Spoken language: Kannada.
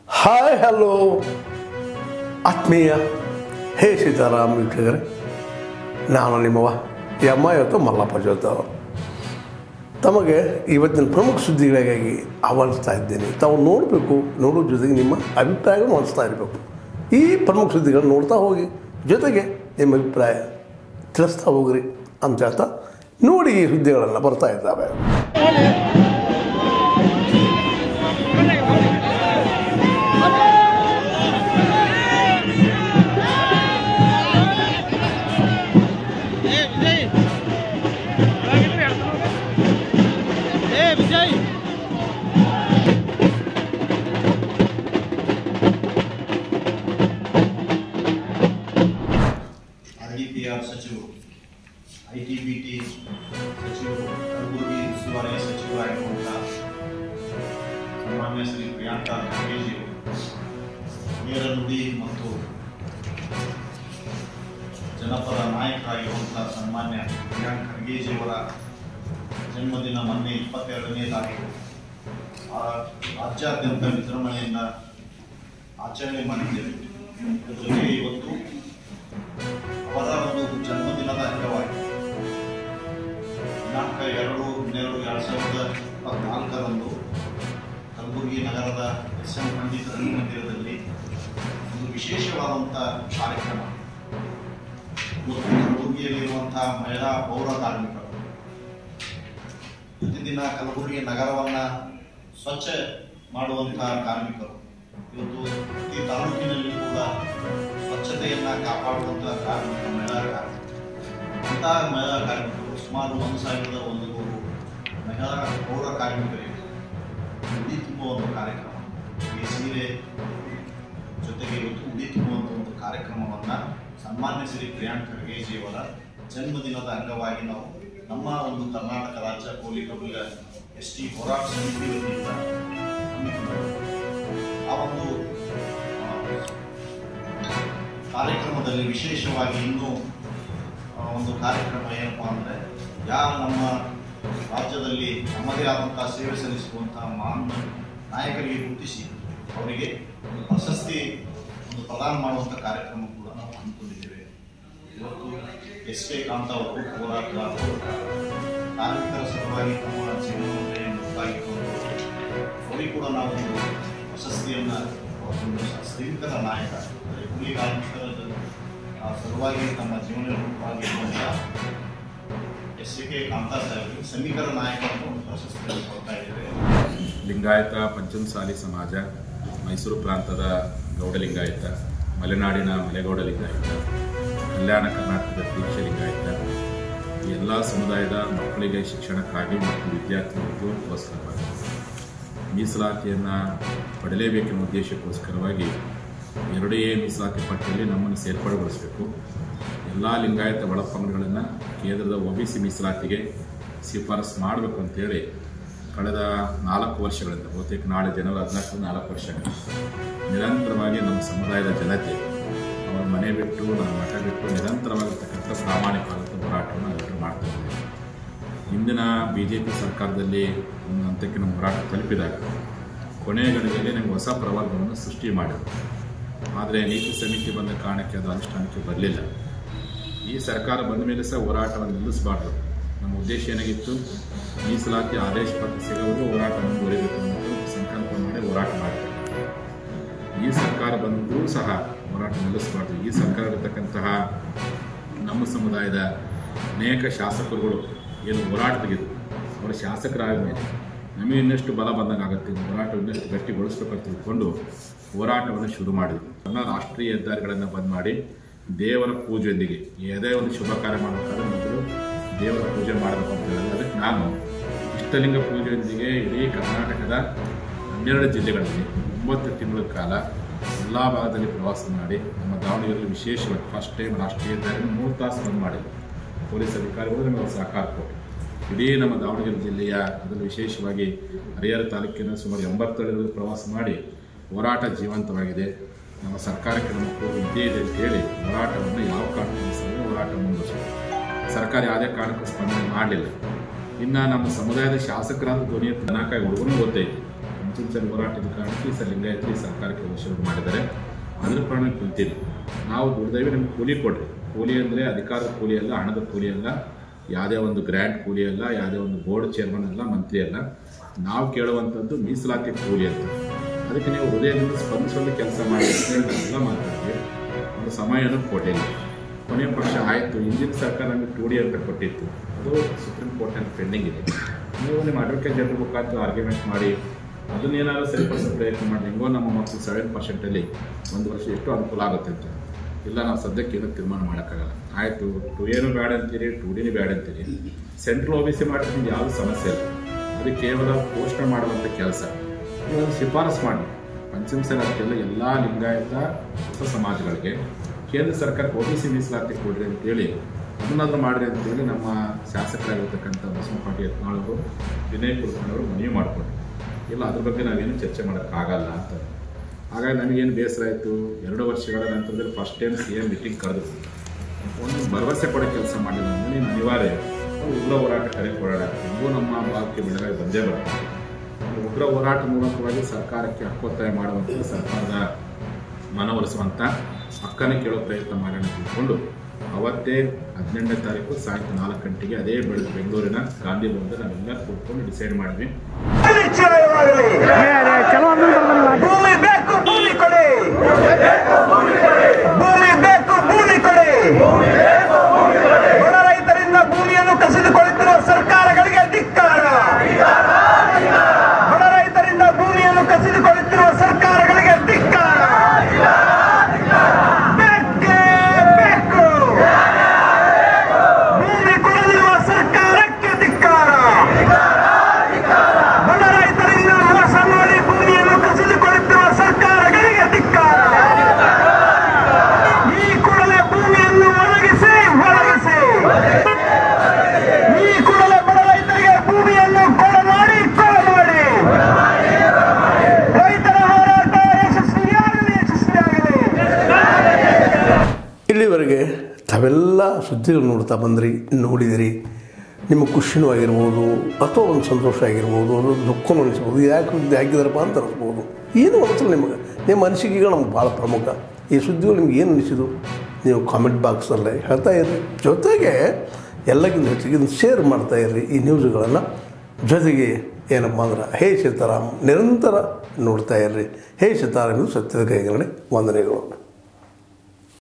ಹಾಯ್ ಹಲೋ ಆತ್ಮೀಯ ಹೇ ಸೀತಾರಾಮ್ ವೀಕ್ಷಕರೇ ನಾನು ನಿಮ್ಮವ ಎಮ್ಮ ಇವತ್ತು ಮಲ್ಲಪ್ಪ ಜೋತವರು ತಮಗೆ ಇವತ್ತಿನ ಪ್ರಮುಖ ಸುದ್ದಿಗಳಿಗಾಗಿ ಆಹ್ವಾನಿಸ್ತಾ ಇದ್ದೇನೆ ತಾವು ನೋಡಬೇಕು ನೋಡೋ ಜೊತೆಗೆ ನಿಮ್ಮ ಅಭಿಪ್ರಾಯವನ್ನು ಹೊಂದಿಸ್ತಾ ಇರಬೇಕು ಈ ಪ್ರಮುಖ ಸುದ್ದಿಗಳನ್ನು ನೋಡ್ತಾ ಹೋಗಿ ಜೊತೆಗೆ ನಿಮ್ಮ ಅಭಿಪ್ರಾಯ ತಿಳಿಸ್ತಾ ಹೋಗ್ರಿ ಅಂತ ಹೇಳ್ತಾ ನೋಡಿ ಈ ಸುದ್ದಿಗಳೆಲ್ಲ ಬರ್ತಾ ಇದ್ದಾವೆ ಏ ವಿಜಯ್ ಆರ್ಡಿಪಿಆರ್ ಸಚಿವರು ಐ ಟಿ ಬಿ ಟಿ ಸಚಿವರು ಕಲಬುರಗಿ ಉಸ್ತುವಾರಿ ಸಚಿವರಾಗಿರುವಂಥ ಸನ್ಮಾನ್ಯ ಶ್ರೀ ಪ್ರಿಯಾಂಕಾ ಖರ್ಗೆಜಿಯವರು ನೇರ ನುಡಿ ಮತ್ತು ಜನಪದ ನಾಯಕರಾಗಿರುವಂಥ ಸನ್ಮಾನ್ಯ ಪ್ರಿಯಾಂಕ್ ಖರ್ಗೆಜಿಯವರ ಜನ್ಮದಿನ ಮೊನ್ನೆ ಇಪ್ಪತ್ತೆರಡನೇ ತಾರೀಕು ಆ ರಾಜ್ಯಾದ್ಯಂತ ವಿಜೃಂಭಣೆಯಿಂದ ಆಚರಣೆ ಮಾಡಿದ್ದೇವೆ ಇದರ ಜೊತೆಗೆ ಇವತ್ತು ಅವರ ಒಂದು ಜನ್ಮದಿನದ ಅಂಗವಾಗಿ ದಿನಾಂಕ ಎರಡು ಹನ್ನೆರಡು ಎರಡು ಸಾವಿರದ ಇಪ್ಪತ್ನಾಲ್ಕರಂದು ಕಲಬುರಗಿ ನಗರದ ಎಸ್ ಎಂ ಪಂಡಿತ ರಂಗಮಂದಿರದಲ್ಲಿ ಒಂದು ವಿಶೇಷವಾದಂಥ ಕಾರ್ಯಕ್ರಮ ಇವತ್ತು ಕಲಬುರಗಿಯಲ್ಲಿರುವಂತಹ ಮಹಿಳಾ ಪೌರ ಕಾರ್ಮಿಕರು ಪ್ರತಿದಿನ ಕಲಬುರಗಿ ನಗರವನ್ನು ಸ್ವಚ್ಛ ಮಾಡುವಂತಹ ಕಾರ್ಮಿಕರು ಇವತ್ತು ಪ್ರತಿ ತಾಲೂಕಿನಲ್ಲಿ ಕೂಡ ಸ್ವಚ್ಛತೆಯನ್ನ ಕಾಪಾಡುವಂತಹ ಕಾರ್ಮಿಕ ಮಹಿಳಾ ಕಾರ್ಮಿಕರು ಅಂತಹ ಮಹಿಳಾ ಕಾರ್ಮಿಕರು ಸುಮಾರು ಒಂದು ಸಾವಿರದ ಒಂದು ನೂರು ಮಹಿಳಾ ಪೌರ ಕಾರ್ಮಿಕರಿಗೆ ಉಡಿ ತುಂಬುವ ಒಂದು ಕಾರ್ಯಕ್ರಮ ಈ ಸೀರೆ ಜೊತೆಗೆ ಇವತ್ತು ಉಡಿ ತುಂಬುವಂಥ ಒಂದು ಕಾರ್ಯಕ್ರಮವನ್ನು ಸನ್ಮಾನ್ಯ ಶ್ರೀ ಪ್ರಿಯಾಂಕ್ ಖರ್ಗೆಜಿಯವರ ಜನ್ಮದಿನದ ಅಂಗವಾಗಿ ನಾವು ನಮ್ಮ ಒಂದು ಕರ್ನಾಟಕ ರಾಜ್ಯ ಕೋಲಿ ಕಬಲಿಗ ಎಸ್ ಟಿ ಹೋರಾಟ ಸಮಿತಿ ವತಿಯಿಂದ ಹಮ್ಮಿಕೊಂಡಿದ್ದೇವೆ. ಆ ಒಂದು ಆ, ಕಾರ್ಯಕ್ರಮದಲ್ಲಿ ವಿಶೇಷವಾಗಿ ಇನ್ನೂ ಆ, ಒಂದು ಕಾರ್ಯಕ್ರಮ ಏನಪ್ಪಾ ಅಂದರೆ ಯಾರು ನಮ್ಮ ರಾಜ್ಯದಲ್ಲಿ ನಮ್ಮದೇ ಆದಂತಹ ಸೇವೆ ಸಲ್ಲಿಸುವಂತಹ ಮಹಾನ್ ನಾಯಕರಿಗೆ ಗುರುತಿಸಿ ಅವರಿಗೆ ಒಂದು ಪ್ರಶಸ್ತಿ ಒಂದು ಪ್ರದಾನ ಮಾಡುವಂಥ ಕಾರ್ಯಕ್ರಮ ಕೂಡ ನಾವು ಹಮ್ಮಿಕೊಂಡಿದ್ದೇವೆ ಇವತ್ತು ಎಸ್ ಕೆ ಕಾಂತ ಅವರು ಹೋರಾಟಗಾರರು ಕಾರ್ಮಿಕರ ಸಲುವಾಗಿ ತಮ್ಮ ಜೀವನವನ್ನೇ ಮುಕ್ತಾಗಿಟ್ಟವರು ಅವರಿಗೆ ಕೂಡ ನಾವು ಒಂದು ಪ್ರಶಸ್ತಿಯನ್ನು ಒಂದು ಶ್ರೀಮಂತರ ನಾಯಕ ಅಂದರೆ ಕೂಲಿ ಕಾರ್ಮಿಕರ ಆ, ಸಲುವಾಗಿ ತಮ್ಮ ಜೀವನ ಮುಕ್ತಾಗಿರುವಂಥ ಎಸ್ ಕೆ ಕಾಂತಾ ಸಾಹೇಬರಿಗೆ ಸೈನಿಕರ ನಾಯಕರನ್ನು ಒಂದು ಪ್ರಶಸ್ತಿಯನ್ನು ಕೊಡ್ತಾ ಇದ್ದೇವೆ ಲಿಂಗಾಯತ ಪಂಚಮಸಾಲಿ ಸಮಾಜ ಮೈಸೂರು ಪ್ರಾಂತದ ಗೌಡ ಲಿಂಗಾಯತ ಮಲೆನಾಡಿನ ಮಲೆಗೌಡ ಲಿಂಗಾಯತ ಕಲ್ಯಾಣ ಕರ್ನಾಟಕದ ದೀಕ್ಷೆ ಲಿಂಗಾಯತ ಈ ಎಲ್ಲ ಸಮುದಾಯದ ಮಕ್ಕಳಿಗೆ ಶಿಕ್ಷಣಕ್ಕಾಗಿ ಮತ್ತು ವಿದ್ಯಾರ್ಥಿ ಉದ್ಯೋಗಕ್ಕೋಸ್ಕರವಾಗಿ ಮೀಸಲಾತಿಯನ್ನು ಪಡೆಯಲೇಬೇಕೆನ್ನುವ ಉದ್ದೇಶಕ್ಕೋಸ್ಕರವಾಗಿ ಎರಡೇ ಮೀಸಲಾತಿ ಪಟ್ಟಿಯಲ್ಲಿ ನಮ್ಮನ್ನು ಸೇರ್ಪಡೆಗೊಳಿಸಬೇಕು ಎಲ್ಲ ಲಿಂಗಾಯತ ಒಳಪಂಗಡಗಳನ್ನು ಕೇಂದ್ರದ ಒ ಬಿ ಸಿ ಮೀಸಲಾತಿಗೆ ಶಿಫಾರಸು ಮಾಡಬೇಕು ಅಂತೇಳಿ ಕಳೆದ ನಾಲ್ಕು ವರ್ಷಗಳಿಂದ ಬಹುತೇಕ ನಾಳೆ ಜನವರಿ ಹದಿನಾಲ್ಕು ನಾಲ್ಕು ವರ್ಷಗಳಿಂದ ನಿರಂತರವಾಗಿ ನಮ್ಮ ಸಮುದಾಯದ ಜನತೆ ಅವರ ಮನೆ ಬಿಟ್ಟು ನಮ್ಮ ಮಠ ಬಿಟ್ಟು ನಿರಂತರವಾಗಿರ್ತಕ್ಕಂಥ ಪ್ರಾಮಾಣಿಕವಾದಂಥ ಹೋರಾಟವನ್ನು ಎಲ್ಲರೂ ಮಾಡ್ತಾ ಇದ್ದೀವಿ ಹಿಂದಿನ ಬಿ ಜೆ ಪಿ ಸರ್ಕಾರದಲ್ಲಿ ಒಂದು ಹಂತಕ್ಕೆ ನಮ್ಮ ಹೋರಾಟ ತಲುಪಿದಾಗ ಕೊನೆಯ ಗಳಿಗೆಯಲ್ಲಿ ನಮಗೆ ಹೊಸ ಪ್ರವರ್ಗವನ್ನು ಸೃಷ್ಟಿ ಮಾಡಿದ್ರು ಆದರೆ ನೀತಿ ಸಮಿತಿ ಬಂದ ಕಾರಣಕ್ಕೆ ಅದು ಅನುಷ್ಠಾನಕ್ಕೆ ಬರಲಿಲ್ಲ ಈ ಸರ್ಕಾರ ಬಂದ ಮೇಲೆ ಸಹ ಹೋರಾಟವನ್ನು ನಿಲ್ಲಿಸಬಾರ್ದು ನಮ್ಮ ಉದ್ದೇಶ ಏನಾಗಿತ್ತು ಮೀಸಲಾತಿ ಆದೇಶ ಪತ್ರ ಸಿಗೋವರೆಗೂ ಹೋರಾಟ ಮುಂದುವರಿಬೇಕು ಅನ್ನೋದು ಸಂಕಲ್ಪ ಮಾಡಿ ಹೋರಾಟ ಮಾಡ್ತಾರೆ ಈ ಸರ್ಕಾರ ಬಂದರೂ ಸಹ ಹೋರಾಟ ನಿಲ್ಲಿಸಬಾರ್ದು ಈ ಸರ್ಕಾರ ಇರತಕ್ಕಂತಹ ನಮ್ಮ ಸಮುದಾಯದ ಅನೇಕ ಶಾಸಕರುಗಳು ಏನು ಹೋರಾಟ ತೆಗೆದು ಅವರ ಶಾಸಕರಾದ ಮೇಲೆ ನಮಗೆ ಇನ್ನಷ್ಟು ಬಲ ಬಂದಂಗೆ ಆಗುತ್ತೆ ಈ ಹೋರಾಟ ಇನ್ನಷ್ಟು ಗಟ್ಟಿಗೊಳಿಸ್ಬೇಕಂತ ತಿಳ್ಕೊಂಡು ಹೋರಾಟವನ್ನು ಶುರು ಮಾಡಿದ್ವಿ ಎಲ್ಲ ರಾಷ್ಟ್ರೀಯ ಹೆದ್ದಾರಿಗಳನ್ನು ಬಂದ್ ಮಾಡಿ ದೇವರ ಪೂಜೆಯೊಂದಿಗೆ ಯಾವುದೇ ಒಂದು ಶುಭ ಕಾರ್ಯ ಮಾಡಬೇಕಾದ್ರೆ ಮೊದಲು ದೇವರ ಪೂಜೆ ಮಾಡಬೇಕು ಅಂತ ಹೇಳಿದ್ರೆ ಅದಕ್ಕೆ ನಾನು ಇಷ್ಟಲಿಂಗ ಪೂಜೆಯೊಂದಿಗೆ ಇಡೀ ಕರ್ನಾಟಕದ ಹನ್ನೆರಡು ಜಿಲ್ಲೆಗಳಲ್ಲಿ ಒಂಬತ್ತು ತಿಂಗಳ ಕಾಲ ಎಲ್ಲ ಭಾಗದಲ್ಲಿ ಪ್ರವಾಸ ಮಾಡಿ ನಮ್ಮ ದಾವಣಗೆರೆಯಲ್ಲಿ ವಿಶೇಷವಾಗಿ ಫಸ್ಟ್ ಟೈಮ್ ರಾಷ್ಟ್ರೀಯ ಹೆದ್ದಾರಿಯನ್ನು ಮೂರು ತಾಸು ಬಂದ್ ಮಾಡಿದ್ವಿ ಪೊಲೀಸ್ ಅಧಿಕಾರಿಗಳು ನಮಗೆ ಸಹಕಾರ ಕೊಟ್ಟರು ಇಡೀ ನಮ್ಮ ದಾವಣಗೆರೆ ಜಿಲ್ಲೆಯ ಅದರಲ್ಲಿ ವಿಶೇಷವಾಗಿ ಹರಿಹರ ತಾಲೂಕಿನ ಸುಮಾರು ಎಂಬತ್ತೆರಡು ಪ್ರವಾಸ ಮಾಡಿ ಹೋರಾಟ ಜೀವಂತವಾಗಿದೆ ನಮ್ಮ ಸರ್ಕಾರಕ್ಕೆ ನಮ್ಮ ಕೂಗು ಇದ್ದೇ ಇದೆ ಅಂತ ಹೇಳಿ ಹೋರಾಟವನ್ನು ಯಾವ ಕಾರಣಕ್ಕೂ ಸಹ ಹೋರಾಟ ಮುಂದುವರಿಸಿದೆ ಸರ್ಕಾರ ಯಾವುದೇ ಕಾರಣಕ್ಕೂ ಸ್ಪಂದನೆ ಮಾಡಲಿಲ್ಲ ಇನ್ನು ನಮ್ಮ ಸಮುದಾಯದ ಶಾಸಕರಾದ ಧ್ವನಿ ದನಕಾಯಿ ಹುಡುಗನು ಓದ್ತಾ ಇದ್ದೆ ಪಂಚಮಸಾಲಿ ಹೋರಾಟದ ಕಾರಣಕ್ಕೆ ಈ ಸರ್ ಲಿಂಗಾಯತರು ಈ ಸರ್ಕಾರಕ್ಕೆ ವರ್ಷಗಳು ಮಾಡಿದ್ದಾರೆ ಅದ್ರ ಕಾರಣ ಕುಂತಿಲ್ಲ ನಾವು ದುಡ್ದೈವಿ ನಮ್ಗೆ ಕೂಲಿ ಕೊಡ್ರಿ ಕೂಲಿ ಅಂದರೆ ಅಧಿಕಾರದ ಕೂಲಿ ಅಲ್ಲ ಹಣದ ಕೂಲಿ ಅಲ್ಲ ಯಾವುದೇ ಒಂದು ಗ್ರ್ಯಾಂಡ್ ಕೂಲಿ ಅಲ್ಲ ಯಾವುದೇ ಒಂದು ಬೋರ್ಡ್ ಚೇರ್ಮನ್ ಅಲ್ಲ ಮಂತ್ರಿ ಅಲ್ಲ ನಾವು ಕೇಳುವಂಥದ್ದು ಮೀಸಲಾತಿ ಕೂಲಿ ಅಂತ ಅದಕ್ಕೆ ನೀವು ಹೃದಯದಿಂದ ಸ್ಪಂದಿಸುವಂಥ ಕೆಲಸ ಮಾಡಿ ಅಂತ ಹೇಳಿ ನಾವೆಲ್ಲ ಮಾತಾಡ್ತೀವಿ ಒಂದು ಸಮಯನೂ ಕೊಟ್ಟಿಲ್ಲ ಕೊನೆಯ ಪಕ್ಷ ಆಯಿತು ಹಿಂದಿನ ಸರ್ಕಾರ ನಮಗೆ ಟು ಡಿ ಅಂತ ಕೊಟ್ಟಿತ್ತು ಅದು ಸುಪ್ರೀಂ ಕೋರ್ಟ್ನಲ್ಲಿ ಪೆಂಡಿಂಗ್ ಇದೆ ನೀವು ನಿಮ್ಮ ಅಡ್ವೊಕೇಟ್ ಜನರ ಮುಖಾಂತರ ಆರ್ಗ್ಯುಮೆಂಟ್ ಮಾಡಿ ಅದನ್ನೇನಾದ್ರು ಸರಿಪಡಿಸೋ ಪ್ರಯತ್ನ ಮಾಡಿ ಹೆಂಗೋ ನಮ್ಮ ಮಕ್ಕಳು ಸೆವೆನ್ ಪರ್ಸೆಂಟಲ್ಲಿ ಒಂದು ವರ್ಷ ಎಷ್ಟು ಅನುಕೂಲ ಆಗುತ್ತೆ ಅಂತ ಇಲ್ಲ ನಾವು ಸದ್ಯಕ್ಕೆ ಏನೂ ತೀರ್ಮಾನ ಮಾಡೋಕ್ಕಾಗಲ್ಲ ಆಯಿತು ಟು ಏನು ಬೇಡ ಅಂತೀರಿ ಟು ಡಿನೇ ಬೇಡ ಅಂತೀರಿ ಸೆಂಟ್ರಲ್ ಒ ಬಿ ಸಿ ಮಾಡಿದ್ರೆ ಯಾವುದೂ ಸಮಸ್ಯೆ ಇಲ್ಲ ಅದು ಕೇವಲ ಪೋಷಣೆ ಮಾಡುವಂಥ ಕೆಲಸ ನೀವು ಒಂದು ಶಿಫಾರಸು ಮಾಡಿ ಪಂಚಮಸಾಲಿ ಅದಕ್ಕೆಲ್ಲ ಎಲ್ಲ ಲಿಂಗಾಯತ ಹೊಸ ಸಮಾಜಗಳಿಗೆ ಕೇಂದ್ರ ಸರ್ಕಾರಕ್ಕೆ ಒ ಬಿ ಸಿ ಮೀಸಲಾತಿ ಕೊಡ್ರಿ ಅಂತೇಳಿ ಅದನ್ನಾದ್ರೂ ಮಾಡಿರಿ ಅಂತೇಳಿ ನಮ್ಮ ಶಾಸಕರಾಗಿರ್ತಕ್ಕಂಥ ಬಸವಪಾಟಿ ಯತ್ನಾಳವರು ವಿನಯ್ ಕುಲಕರ್ಣಿಯವರು ಮನವಿ ಮಾಡಿಕೊಂಡ್ರು ಇಲ್ಲ ಅದ್ರ ಬಗ್ಗೆ ನಾವೇನು ಚರ್ಚೆ ಮಾಡೋಕ್ಕಾಗಲ್ಲ ಅಂತ ಹಾಗಾಗಿ ನಮಗೇನು ಬೇಸರ ಆಯಿತು ಎರಡು ವರ್ಷಗಳ ನಂತರದಲ್ಲಿ first time C M meeting ಕರೆದ್ರು ಒಂದು ಭರವಸೆ ಕೊಡೋ ಕೆಲಸ ಮಾಡಿಲ್ಲ ಅಂದ್ರೆ ನೀನು ಅನಿವಾರ್ಯ ಒಂದು ಉಗ್ರ ಹೋರಾಟ ಕರೆ ಕೊಡೋಣ ಹೆಂಗೂ ನಮ್ಮ ಭಾಗಕ್ಕೆ ಬೆಳಗಾವಿ ಬಂದೇ ಬರ್ತದೆ ಒಂದು ಉಗ್ರ ಹೋರಾಟ ಮೂಲಕವಾಗಿ ಸರ್ಕಾರಕ್ಕೆ ಹಕ್ಕೊತ್ತಾಯ ಮಾಡುವಂಥ ಸರ್ಕಾರದ ಮನವೊಲಿಸುವಂಥ ಹಕ್ಕನ್ನು ಕೇಳೋ ಪ್ರಯತ್ನ ಮಾಡೋಣ ಅಂತ ತಿಳ್ಕೊಂಡು ಅವತ್ತೇ ಹದಿನೆಂಟನೇ ತಾರೀಕು ಸಾಯಂಕಾಲ ನಾಲ್ಕು ಗಂಟೆಗೆ ಅದೇ ಬೆಳ ಬೆಂಗಳೂರಿನ ಗಾಂಧಿ ಭವನದಲ್ಲಿ ನಾವೆಲ್ಲ ಕೂತ್ಕೊಂಡು ಡಿಸೈಡ್ ಮಾಡಿದ್ವಿ ಭೂಮಿ ಬೇಕು ಭೂಮಿ ಕೊಡಿ ಭೂಮಿ ಬೇಕು ಭೂಮಿ ಕೊಡಿ ಬಡ ರೈತರಿಂದ ಭೂಮಿಯನ್ನು ಕಸಿದುಕೊಳ್ಳುತ್ತಿರುವ ಸರ್ಕಾರಗಳಿಗೆ ಧಿಕ್ಕಾರ ಬಡ ರೈತರಿಂದ ಭೂಮಿಯನ್ನು ಕಸಿದುಕೊಳ್ಳುತ್ತಿರುವ ಸರ್ಕಾರಗಳಿಗೆ ಧಿಕ್ಕಾರ ಬೇಕೇ ಬೇಕು ಭೂಮಿ ಕೊಡಲಿರುವ ಸರ್ಕಾರಕ್ಕೆ ಧಿಕ್ಕಾರ ಬಡ ರೈತರಿಂದ ಮೋಸ ಮಾಡಿ ಭೂಮಿಯನ್ನು ಕಸಿದುಕೊಳ್ಳುತ್ತಿರುವ ಸರ್ಕಾರಗಳಿಗೆ ಧಿಕ್ಕಾರ ಈ ಕೂಡಲೇ ಭೂಮಿಯನ್ನು ಒಣಗಿಸಿ ಒಣಗಿಸಿ ಈ ಕೂಡಲೇ ಬಡ ರೈತರಿಗೆ ಭೂಮಿಯನ್ನು ಕೊಡ ಮಾಡಿ ಕೊಡ ಮಾಡಿ ರೈತರ ಹೋರಾಟ ಯಶಸ್ವಿಯಾಗಲಿ ಯಶಸ್ವಿಯಾಗಲಿ ಇಲ್ಲಿವರೆಗೆ ತಾವೆಲ್ಲ ಸುದ್ದಿಗಳು ನೋಡ್ತಾ ಬಂದ್ರಿ ನೋಡಿದಿರಿ ನಿಮಗೆ ಖುಷಿನೂ ಆಗಿರ್ಬೋದು ಅಥವಾ ಒಂದು ಸಂತೋಷ ಆಗಿರ್ಬೋದು ಒಂದು ದುಃಖನೂ ಅನಿಸ್ಬೋದು ಯಾಕೆ ಸುದ್ದಿ ಹಾಕಿದಾರಪ್ಪ ಅಂತ ಅನಿಸ್ಬೋದು ಏನು ಅನಿಸಲ್ಲ ನಿಮಗೆ ನಿಮ್ಮ ಅನಿಸಿಕೆಗಳು ನಮ್ಗೆ ಭಾಳ ಪ್ರಮುಖ ಈ ಸುದ್ದಿಗಳು ನಿಮ್ಗೆ ಏನು ಅನಿಸಿದು ನೀವು ಕಾಮೆಂಟ್ ಬಾಕ್ಸಲ್ಲೇ ಹೇಳ್ತಾ ಇರ್ರಿ ಜೊತೆಗೆ ಎಲ್ಲಕ್ಕಿಂತ ಹೆಚ್ಚಿಗೆ ಇದನ್ನು ಶೇರ್ ಮಾಡ್ತಾ ಇರ್ರಿ ಈ ನ್ಯೂಸ್ಗಳನ್ನು ಜೊತೆಗೆ ಏನಪ್ಪ ಅಂದ್ರೆ ಹೇ ಸೀತಾರಾಮ್ ನಿರಂತರ ನೋಡ್ತಾ ಇರ್ರಿ ಹೇ ಸೀತಾರಾಮ್ ಇದು ಸತ್ಯದ ಕೈಗರಣೆ ವಂದನೆಗಳು